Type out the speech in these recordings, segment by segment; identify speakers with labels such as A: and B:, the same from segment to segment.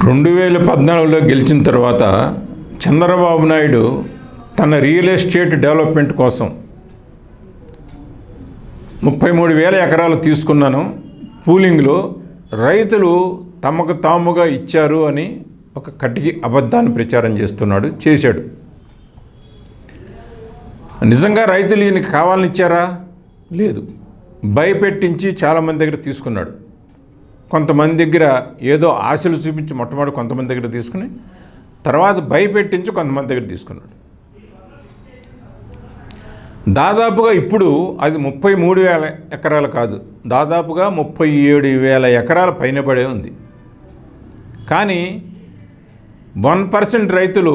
A: రెండు వేల పద్నాలుగులో గెలిచిన తర్వాత చంద్రబాబు నాయుడు తన రియల్ ఎస్టేట్ డెవలప్మెంట్ కోసం ముప్పై మూడు వేల ఎకరాలు తీసుకున్నాను పూలింగ్లో రైతులు తమకు తాముగా ఇచ్చారు అని ఒక కటికి అబద్ధాన్ని ప్రచారం చేస్తున్నాడు చేశాడు నిజంగా రైతులు ఈయనకి కావాలని ఇచ్చారా లేదు భయపెట్టించి చాలామంది దగ్గర తీసుకున్నాడు కొంతమంది దగ్గర ఏదో ఆశలు చూపించి మొట్టమొదటి కొంతమంది దగ్గర తీసుకుని తర్వాత భయపెట్టించి కొంతమంది దగ్గర తీసుకున్నాడు దాదాపుగా ఇప్పుడు అది ముప్పై మూడు వేల ఎకరాలు కాదు దాదాపుగా ముప్పై ఏడు వేల ఎకరాల పైన పడే ఉంది కానీ వన్ పర్సెంట్ రైతులు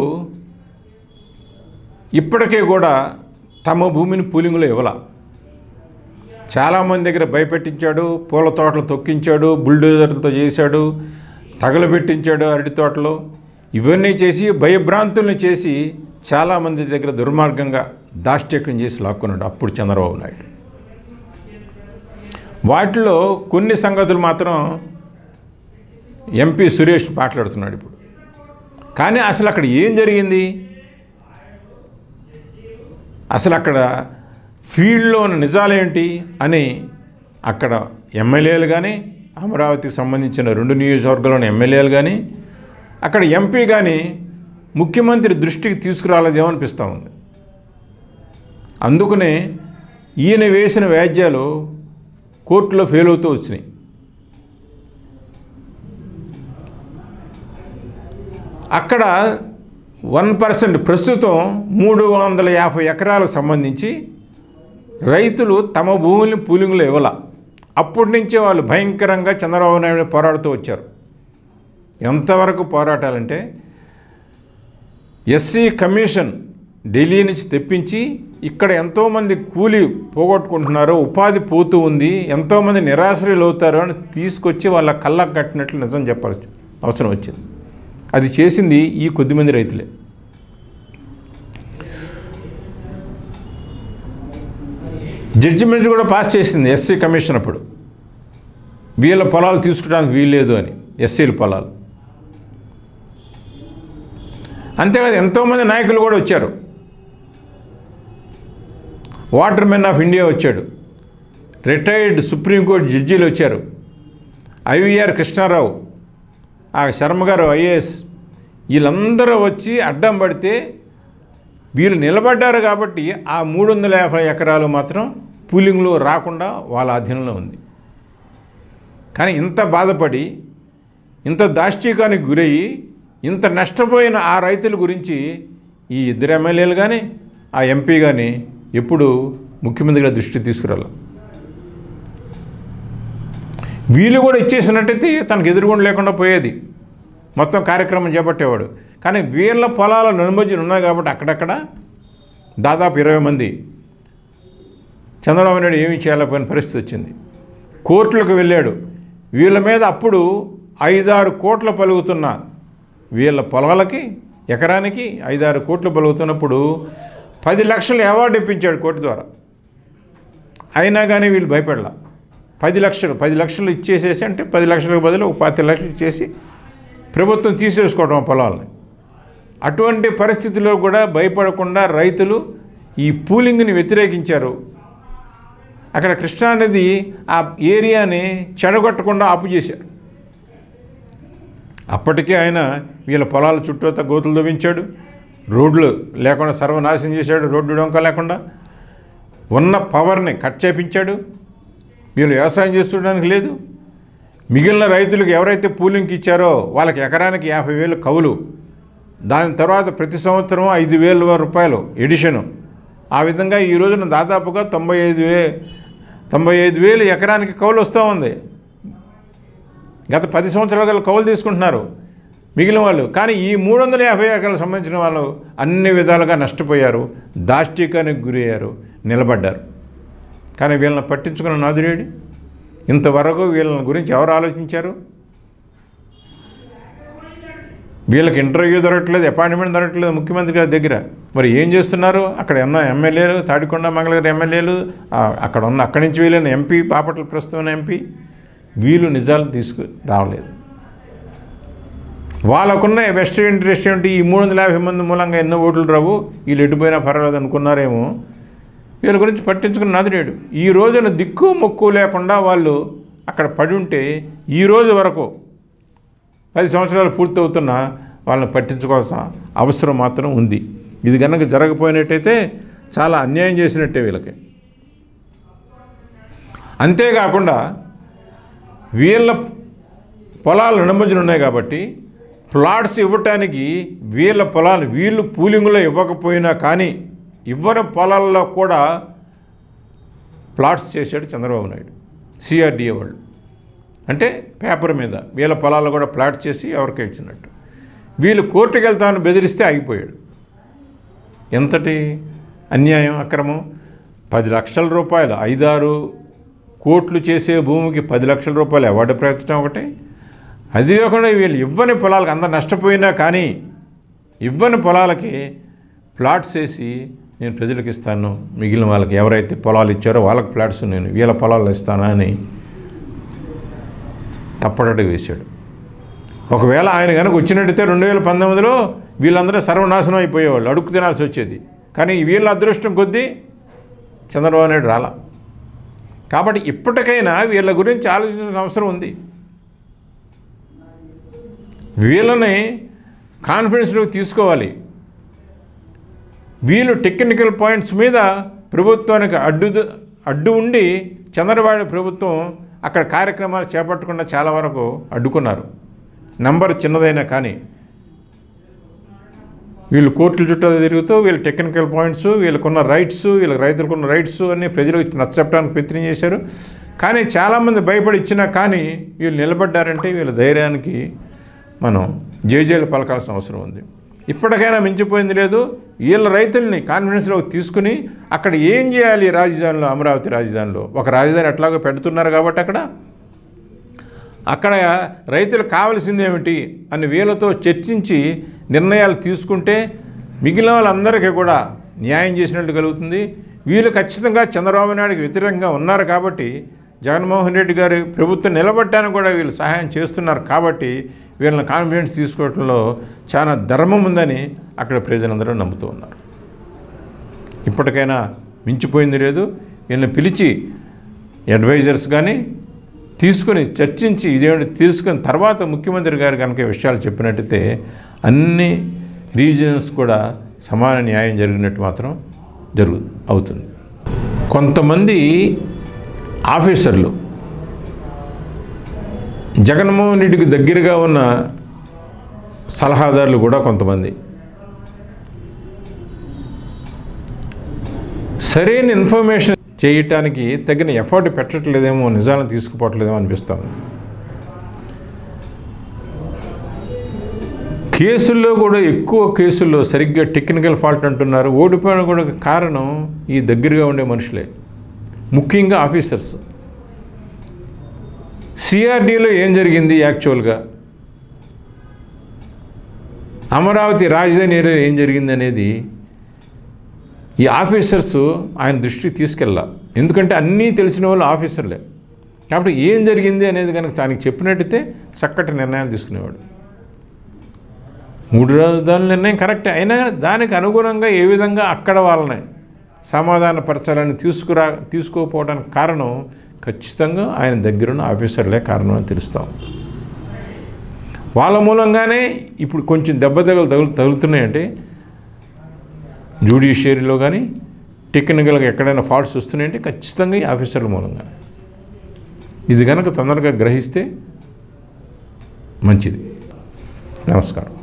A: ఇప్పటికే కూడా తమ భూమిని పూలింగ్లో ఇవ్వాల చాలామంది దగ్గర భయపెట్టించాడు పూల తోటలు తొక్కించాడు బుల్డోజర్లతో చేశాడు తగలబెట్టించాడు అరటి తోటలో ఇవన్నీ చేసి భయభ్రాంతుల్ని చేసి చాలామంది దగ్గర దుర్మార్గంగా దాష్ట్యకం చేసి లాక్కున్నాడు అప్పుడు చంద్రబాబు నాయుడు వాటిలో కొన్ని సంగతులు మాత్రం ఎంపీ సురేష్ మాట్లాడుతున్నాడు ఇప్పుడు కానీ అసలు అక్కడ ఏం జరిగింది అసలు అక్కడ ఫీల్డ్లో ఉన్న నిజాలేంటి అని అక్కడ ఎమ్మెల్యేలు కానీ అమరావతికి సంబంధించిన రెండు నియోజకవర్గాల్లోని ఎమ్మెల్యేలు కానీ అక్కడ ఎంపీ కానీ ముఖ్యమంత్రి దృష్టికి తీసుకురాలేదేమో అనిపిస్తూ ఉంది అందుకనే ఈయన వేసిన వ్యాజ్యాలు కోర్టులో ఫెయిల్ అవుతూ వచ్చినాయి అక్కడ వన్ పర్సెంట్ ప్రస్తుతం మూడు వందల యాభై ఎకరాలకు సంబంధించి రైతులు తమ భూముల్ని పూలింగ్లో ఇవ్వాల అప్పటి నుంచే వాళ్ళు భయంకరంగా చంద్రబాబు నాయుడు పోరాడుతూ వచ్చారు ఎంతవరకు పోరాటాలంటే ఎస్సీ కమిషన్ ఢిల్లీ నుంచి తెప్పించి ఇక్కడ ఎంతోమంది కూలి పోగొట్టుకుంటున్నారు ఉపాధి పోతూ ఉంది ఎంతోమంది నిరాశ్రయులు అవుతారు అని తీసుకొచ్చి వాళ్ళ కళ్ళకు కట్టినట్లు నిజం చెప్పాల్సి అవసరం వచ్చింది అది చేసింది ఈ కొద్దిమంది రైతులే జడ్జిమెంట్ కూడా పాస్ చేసింది ఎస్సీ కమిషన్ అప్పుడు వీళ్ళ పొలాలు తీసుకోవడానికి వీల్లేదు అని ఎస్సీల పొలాలు అంతేకాదు ఎంతోమంది నాయకులు కూడా వచ్చారు వాటర్ మెన్ ఆఫ్ ఇండియా వచ్చాడు రిటైర్డ్ సుప్రీంకోర్టు జడ్జీలు వచ్చారు ఐవీఆర్ కృష్ణారావు ఆ శర్మ గారు ఐఏఎస్ వీళ్ళందరూ వచ్చి అడ్డం పడితే వీళ్ళు నిలబడ్డారు కాబట్టి ఆ మూడు వందల యాభై ఎకరాలు మాత్రం పూలింగ్లో రాకుండా వాళ్ళ అధీనంలో ఉంది కానీ ఇంత బాధపడి ఇంత దాష్టీకానికి గురయ్యి ఇంత నష్టపోయిన ఆ రైతుల గురించి ఈ ఇద్దరు ఎమ్మెల్యేలు కానీ ఆ ఎంపీ కానీ ఎప్పుడు ముఖ్యమంత్రి గారి దృష్టికి తీసుకురాలి వీళ్ళు కూడా ఇచ్చేసినట్టయితే తనకు ఎదురుగుండా లేకుండా పోయేది మొత్తం కార్యక్రమం చేపట్టేవాడు కానీ వీళ్ళ పొలాల నడుమజ్జలు ఉన్నాయి కాబట్టి అక్కడక్కడ దాదాపు ఇరవై మంది చంద్రబాబు నాయుడు ఏమీ చేయలేకపోయిన పరిస్థితి వచ్చింది కోర్టులకు వెళ్ళాడు వీళ్ళ మీద అప్పుడు ఐదారు కోట్ల పలుకుతున్న వీళ్ళ పొలాలకి ఎకరానికి ఐదారు కోట్లు పలుకుతున్నప్పుడు పది లక్షలు అవార్డు ఇప్పించాడు కోర్టు ద్వారా అయినా కానీ వీళ్ళు భయపడలా పది లక్షలు పది లక్షలు ఇచ్చేసేసి అంటే పది లక్షలకు బదులు ఒక పాతి లక్షలు ఇచ్చేసి ప్రభుత్వం తీసేసుకోవడం ఆ పొలాలని అటువంటి పరిస్థితుల్లో కూడా భయపడకుండా రైతులు ఈ పూలింగ్ని వ్యతిరేకించారు అక్కడ కృష్ణానది ఆ ఏరియాని చెడగొట్టకుండా ఆపు చేశారు అప్పటికే ఆయన వీళ్ళ పొలాల చుట్టూత గోతులు తవ్వించాడు రోడ్లు లేకుండా సర్వనాశనం చేశాడు రోడ్డు డొంక లేకుండా ఉన్న పవర్ని కట్ చేపించాడు వీళ్ళు వ్యవసాయం చేసుకోవడానికి లేదు మిగిలిన రైతులకు ఎవరైతే పూలింగ్కి ఇచ్చారో వాళ్ళకి ఎకరానికి యాభై వేలు కవులు దాని తర్వాత ప్రతి సంవత్సరం ఐదు వేల రూపాయలు ఎడిషను ఆ విధంగా ఈ రోజున దాదాపుగా తొంభై ఐదు వే తొంభై ఐదు వేలు ఎకరానికి కౌలు వస్తూ ఉంది గత పది సంవత్సరాల గల కౌలు తీసుకుంటున్నారు మిగిలిన వాళ్ళు కానీ ఈ మూడు వందల యాభై ఎకరాలకు సంబంధించిన వాళ్ళు అన్ని విధాలుగా నష్టపోయారు దాష్టీకానికి గురయ్యారు నిలబడ్డారు కానీ వీళ్ళని పట్టించుకున్న నాదుడేడి ఇంతవరకు వీళ్ళని గురించి ఎవరు ఆలోచించారు వీళ్ళకి ఇంటర్వ్యూ దొరకట్లేదు అపాయింట్మెంట్ దొరకట్లేదు ముఖ్యమంత్రి గారి దగ్గర మరి ఏం చేస్తున్నారు అక్కడ ఉన్న ఎమ్మెల్యేలు తాడికొండ మంగళగిరి ఎమ్మెల్యేలు ఆ, అక్కడ ఉన్న అక్కడి నుంచి వెళ్ళిన ఎంపీ బాపట్ల ప్రస్తుతం ఎంపీ వీళ్ళు నిజాలు తీసుకు రావలేదు వాళ్ళకున్న బెస్ట్ ఇంట్రెస్ట్ ఏమిటి ఈ మూడు వందల యాభై మంది మూలంగా ఎన్నో ఓట్లు రావు వీళ్ళు ఎటుపోయినా పర్వాలేదు అనుకున్నారేమో వీళ్ళ గురించి పట్టించుకున్న నాదినేడు ఈ రోజున దిక్కు మొక్కు లేకుండా వాళ్ళు అక్కడ పడి ఉంటే ఈ రోజు వరకు పది సంవత్సరాలు పూర్తవుతున్న వాళ్ళని పట్టించుకోవాల్సిన అవసరం మాత్రం ఉంది ఇది కనుక జరగపోయినట్టయితే చాలా అన్యాయం చేసినట్టే వీళ్ళకి అంతేకాకుండా వీళ్ళ పొలాలు నడుమజులు ఉన్నాయి కాబట్టి ప్లాట్స్ ఇవ్వటానికి వీళ్ళ పొలాలు వీళ్ళు పూలింగులో ఇవ్వకపోయినా కానీ ఇవ్వని పొలాల్లో కూడా ప్లాట్స్ చేశాడు చంద్రబాబు నాయుడు సిఆర్డిఏ వాళ్ళు అంటే పేపర్ మీద వీళ్ళ పొలాలు కూడా ప్లాట్ చేసి ఎవరికో ఇచ్చినట్టు వీళ్ళు కోర్టుకు వెళ్తామని బెదిరిస్తే ఆగిపోయాడు ఎంతటి అన్యాయం అక్రమం పది లక్షల రూపాయలు ఐదారు కోట్లు చేసే భూమికి పది లక్షల రూపాయలు అవార్డు ప్రకటించడం ఒకటి అది కాకుండా వీళ్ళు ఇవ్వని పొలాలకు అందరు నష్టపోయినా కానీ ఇవ్వని పొలాలకి ప్లాట్స్ వేసి నేను ప్రజలకు ఇస్తాను మిగిలిన వాళ్ళకి ఎవరైతే పొలాలు ఇచ్చారో వాళ్ళకి ప్లాట్స్ నేను వీళ్ళ పొలాలు ఇస్తాను అని తప్పడట వేశాడు ఒకవేళ ఆయన కనుక వచ్చినట్టయితే రెండు వేల పంతొమ్మిదిలో వీళ్ళందరూ సర్వనాశనం అయిపోయేవాళ్ళు అడుక్కు తినాల్సి వచ్చేది కానీ వీళ్ళ అదృష్టం కొద్దీ చంద్రబాబు నాయుడు రాలా కాబట్టి ఇప్పటికైనా వీళ్ళ గురించి ఆలోచించాల్సిన అవసరం ఉంది వీళ్ళని కాన్ఫిడెన్స్లోకి తీసుకోవాలి వీళ్ళు టెక్నికల్ పాయింట్స్ మీద ప్రభుత్వానికి అడ్డు అడ్డు ఉండి చంద్రబాబు ప్రభుత్వం అక్కడ కార్యక్రమాలు చేపట్టకుండా చాలా వరకు అడ్డుకున్నారు నంబర్ చిన్నదైనా కానీ వీళ్ళు కోర్టుల చుట్టూ తిరుగుతూ వీళ్ళ టెక్నికల్ పాయింట్స్ వీళ్ళకున్న రైట్స్ వీళ్ళ రైతులకున్న రైట్స్ అన్ని ప్రజలకు నచ్చచెప్పడానికి ప్రయత్నం చేశారు కానీ చాలామంది భయపడి ఇచ్చినా కానీ వీళ్ళు నిలబడ్డారంటే వీళ్ళ ధైర్యానికి మనం జేజేలు పలకాల్సిన అవసరం ఉంది ఇప్పటికైనా మించిపోయింది లేదు వీళ్ళ రైతుల్ని కాన్ఫిడెన్స్లోకి తీసుకుని అక్కడ ఏం చేయాలి ఈ రాజధానిలో అమరావతి రాజధానిలో ఒక రాజధాని ఎట్లాగో పెడుతున్నారు కాబట్టి అక్కడ అక్కడ రైతులకు కావాల్సింది ఏమిటి అని వీళ్ళతో చర్చించి నిర్ణయాలు తీసుకుంటే మిగిలిన వాళ్ళందరికీ కూడా న్యాయం చేసినట్టు కలుగుతుంది వీళ్ళు ఖచ్చితంగా చంద్రబాబు నాయుడుకి వ్యతిరేకంగా ఉన్నారు కాబట్టి జగన్మోహన్ రెడ్డి గారి ప్రభుత్వం నిలబడటానికి కూడా వీళ్ళు సహాయం చేస్తున్నారు కాబట్టి వీళ్ళని కాన్ఫిడెన్స్ తీసుకోవడంలో చాలా ధర్మం ఉందని అక్కడ ప్రజలందరూ నమ్ముతూ ఉన్నారు ఇప్పటికైనా మించిపోయింది లేదు వీళ్ళని పిలిచి అడ్వైజర్స్ కానీ తీసుకొని చర్చించి ఇదేమిటి తీసుకుని తర్వాత ముఖ్యమంత్రి గారు కనుక ఈ విషయాలు చెప్పినట్టయితే అన్ని రీజన్స్ కూడా సమాన న్యాయం జరిగినట్టు మాత్రం జరుగు అవుతుంది కొంతమంది ఆఫీసర్లు జగన్మోహన్ రెడ్డికి దగ్గరగా ఉన్న సలహాదారులు కూడా కొంతమంది సరైన ఇన్ఫర్మేషన్ చేయటానికి తగిన ఎఫర్ట్ పెట్టట్లేదేమో నిజాలను తీసుకుపోవట్లేదేమో అనిపిస్తుంది కేసుల్లో కూడా ఎక్కువ కేసుల్లో సరిగ్గా టెక్నికల్ ఫాల్ట్ అంటున్నారు ఓడిపోయిన కూడా కారణం ఈ దగ్గరగా ఉండే మనుషులే ముఖ్యంగా ఆఫీసర్స్ సిఆర్డీలో ఏం జరిగింది యాక్చువల్గా అమరావతి రాజధాని ఏరియాలో ఏం జరిగింది అనేది ఈ ఆఫీసర్స్ ఆయన దృష్టికి తీసుకెళ్ళా ఎందుకంటే అన్నీ తెలిసిన వాళ్ళు ఆఫీసర్లే కాబట్టి ఏం జరిగింది అనేది కనుక దానికి చెప్పినట్టయితే చక్కటి నిర్ణయాలు తీసుకునేవాడు మూడు రాజధానుల నిర్ణయం కరెక్టే అయినా దానికి అనుగుణంగా ఏ విధంగా అక్కడ వాళ్ళని సమాధానపరచాలని తీసుకురా తీసుకోకపోవడానికి కారణం ఖచ్చితంగా ఆయన దగ్గరున్న ఆఫీసర్లే కారణం అని తెలుస్తాం వాళ్ళ మూలంగానే ఇప్పుడు కొంచెం దెబ్బ తగలు తగులు తగులుతున్నాయంటే జ్యుడిషియరీలో కానీ టెక్నికల్గా ఎక్కడైనా ఫాల్ట్స్ వస్తున్నాయంటే ఖచ్చితంగా ఈ ఆఫీసర్ల మూలంగా ఇది కనుక తొందరగా గ్రహిస్తే మంచిది నమస్కారం